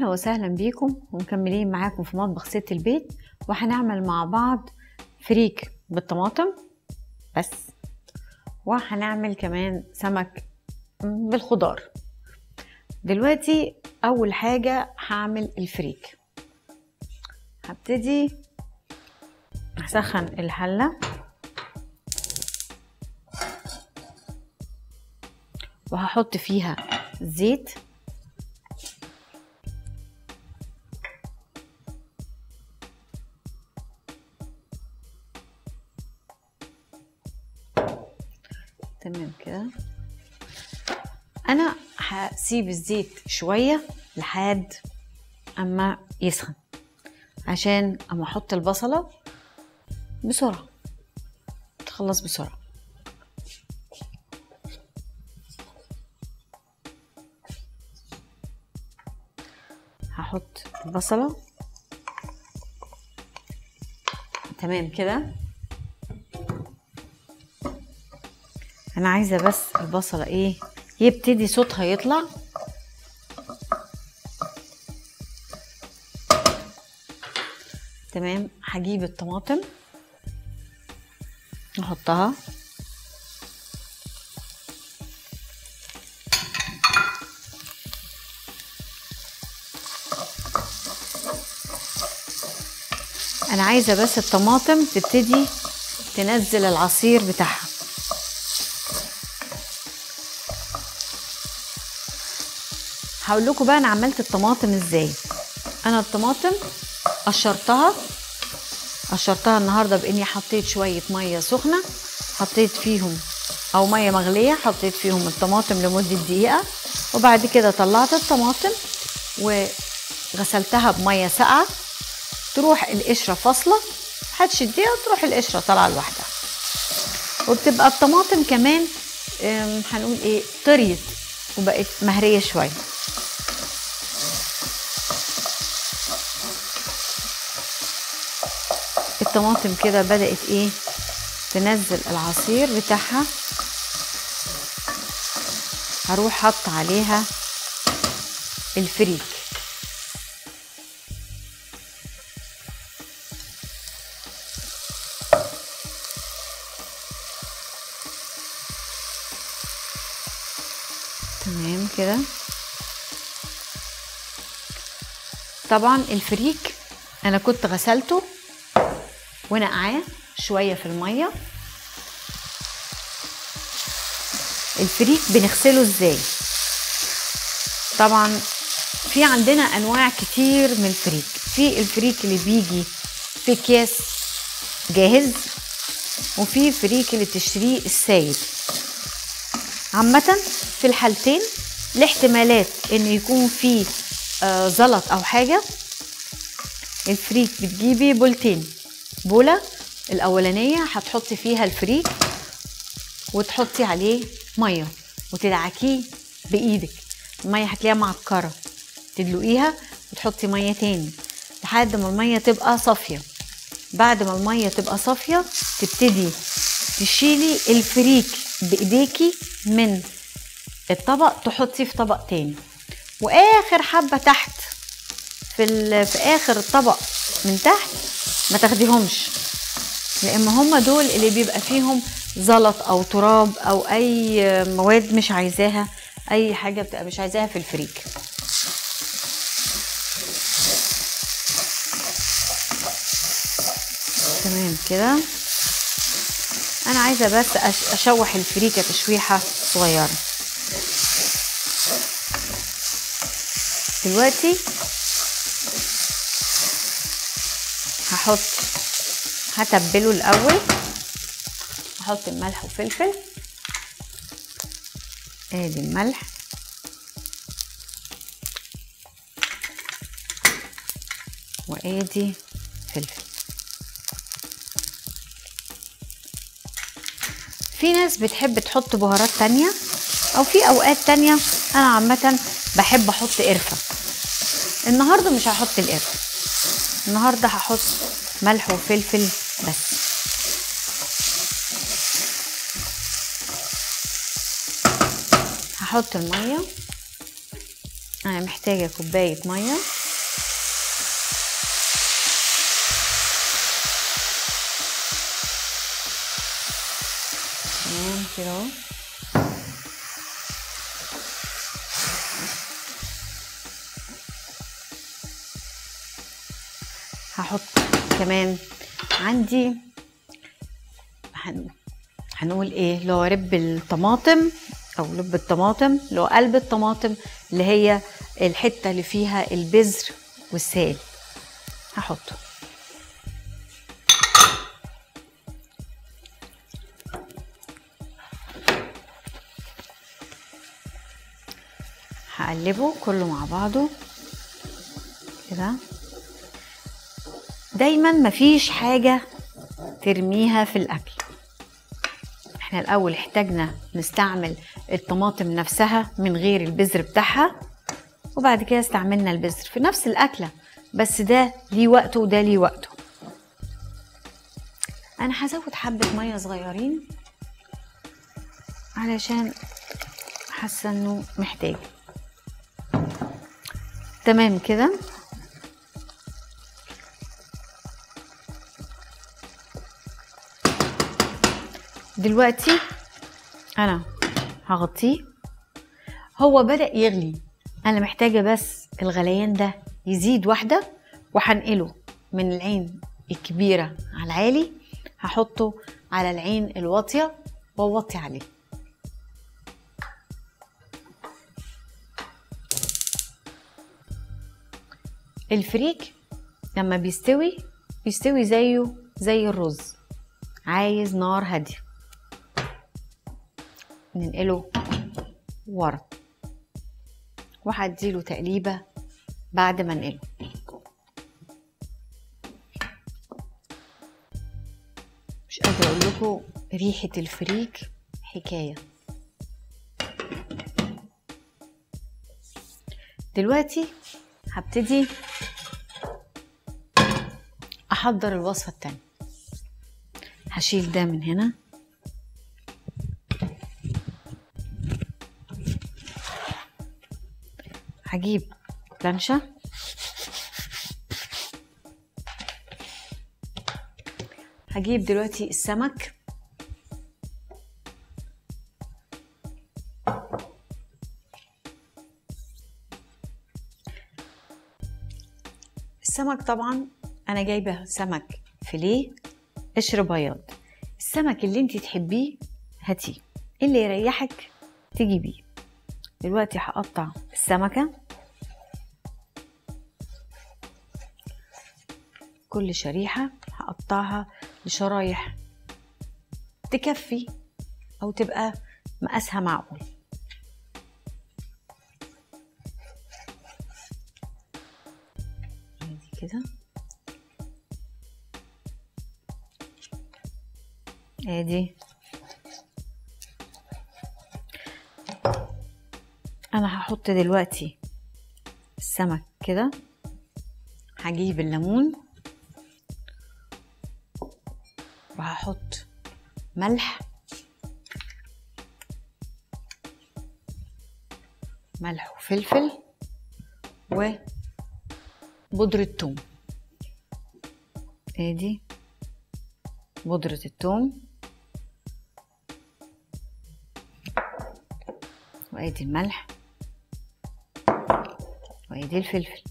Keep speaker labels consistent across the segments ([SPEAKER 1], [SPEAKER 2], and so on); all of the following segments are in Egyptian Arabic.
[SPEAKER 1] اهلا وسهلا بيكم ومكملين معاكم في مطبخ ست البيت وهنعمل مع بعض فريك بالطماطم بس وهنعمل كمان سمك بالخضار دلوقتي اول حاجة هعمل الفريك هبتدي اسخن الحلة وهحط فيها زيت تمام كده انا هسيب الزيت شويه لحد اما يسخن عشان اما احط البصله بسرعه تخلص بسرعه هحط البصله تمام كده انا عايزه بس البصله ايه يبتدي صوتها يطلع تمام هجيب الطماطم احطها انا عايزه بس الطماطم تبتدي تنزل العصير بتاعها هقول لكم بقى انا عملت الطماطم ازاي انا الطماطم قشرتها قشرتها النهارده باني حطيت شويه ميه سخنه حطيت فيهم او ميه مغليه حطيت فيهم الطماطم لمده دقيقه وبعد كده طلعت الطماطم وغسلتها بميه ساقعه تروح القشره فاصله هتشديها وتروح القشره طالعه لوحدها وبتبقى الطماطم كمان هنقول ايه طريت وبقت مهريه شويه الطماطم كده بدأت ايه تنزل العصير بتاعها هروح حط عليها الفريك تمام كده طبعا الفريك انا كنت غسلته ونقعاه شوية في المية الفريك بنغسله ازاي طبعا في عندنا انواع كتير من الفريك في الفريك اللي بيجي في اكياس جاهز وفي فريك اللي تشتريه السايب عامة في الحالتين الاحتمالات ان يكون فيه آه زلط او حاجة الفريك بتجيبي بولتين بولة الأولانية هتحطي فيها الفريك وتحطي عليه مية وتدعكيه بإيدك المية هتلاقيها معكرة تدلقيها وتحطي مية تاني لحد ما المية تبقى صافية بعد ما المية تبقى صافية تبتدي تشيلي الفريك بإيديكي من الطبق تحطيه في طبق تاني واخر حبه تحت في في اخر الطبق من تحت ما تاخديهمش لان هم دول اللي بيبقى فيهم زلط او تراب او اي مواد مش عايزاها اي حاجه بتبقى مش عايزاها في الفريك تمام كده انا عايزه بس اشوح الفريكه تشويحه صغيره دلوقتي هحط هتبله الاول هحط الملح وفلفل ادي الملح وادي فلفل في ناس بتحب تحط بهارات تانية او في اوقات تانية انا عامة بحب احط قرفة النهاردة مش هحط القرفة النهاردة هحط ملح وفلفل بس هحط المية انا محتاجه كوبايه ميه تمام كده اهو هحط كمان عندي هن... هنقول ايه اللي هو رب الطماطم او لب الطماطم اللي هو قلب الطماطم اللي هي الحته اللي فيها البذر والسائل هحطه هقلبه كله مع بعضه كده دايما مفيش حاجة ترميها في الأكل احنا الأول احتاجنا نستعمل الطماطم نفسها من غير البذر بتاعها وبعد كده استعملنا البذر في نفس الأكلة بس ده ليه وقته وده ليه وقته أنا هزود حبة مية صغيرين علشان حاسة إنه محتاج تمام كده دلوقتي انا هغطيه هو بدأ يغلي انا محتاجة بس الغليان ده يزيد واحدة وهنقله من العين الكبيرة على العالي هحطه على العين الواطية واوطي عليه الفريك لما بيستوي بيستوي زيه زي الرز عايز نار هادية ننقله ورا وهديله تقليبة بعد ما انقله مش قادرة اقول لكم ريحة الفريك حكاية دلوقتي هبتدي احضر الوصفة التانية هشيل ده من هنا هجيب لانشا هجيب دلوقتي السمك السمك طبعا انا جايبه سمك فيليه قشر بياض السمك اللي انت تحبيه هاتيه اللي يريحك تجيبيه دلوقتي هقطع السمكة كل شريحة هقطعها لشرايح تكفي أو تبقى مقاسها معقول ادي كده ادي انا هحط دلوقتي السمك كده هجيب الليمون وهحط ملح ملح وفلفل وبودرة توم ادي بودرة التوم وادي الملح وادي الفلفل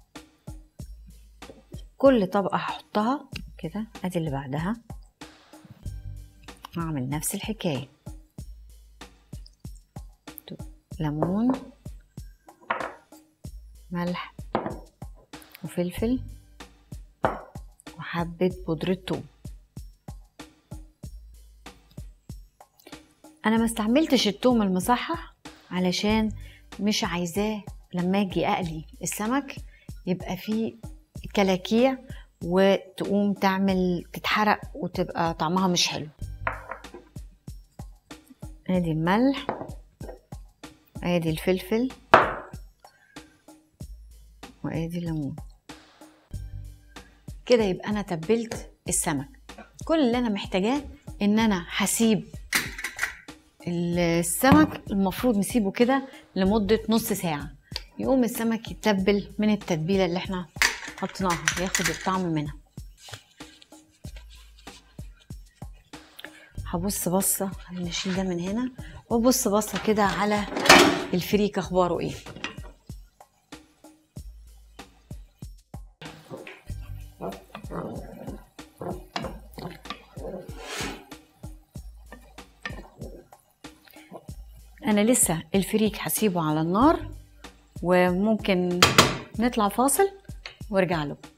[SPEAKER 1] كل طبقة هحطها كده ادي اللي بعدها هعمل نفس الحكاية ليمون ملح وفلفل وحبة بودرة توم انا ما استعملتش التوم المصحح علشان مش عايزاه لما اجي اقلي السمك يبقى فيه كلاكيع وتقوم تعمل تتحرق وتبقى طعمها مش حلو ادي الملح ادي الفلفل وادي الليمون كده يبقى انا تبلت السمك كل اللي انا محتاجاه ان انا هسيب السمك المفروض نسيبه كده لمدة نص ساعة يقوم السمك يتبل من التتبيله اللي احنا حطيناها ياخد الطعم منها هبص بصه نشيل ده من هنا وابص بصه كده على الفريك اخباره ايه انا لسه الفريك هسيبه على النار وممكن نطلع فاصل وارجع له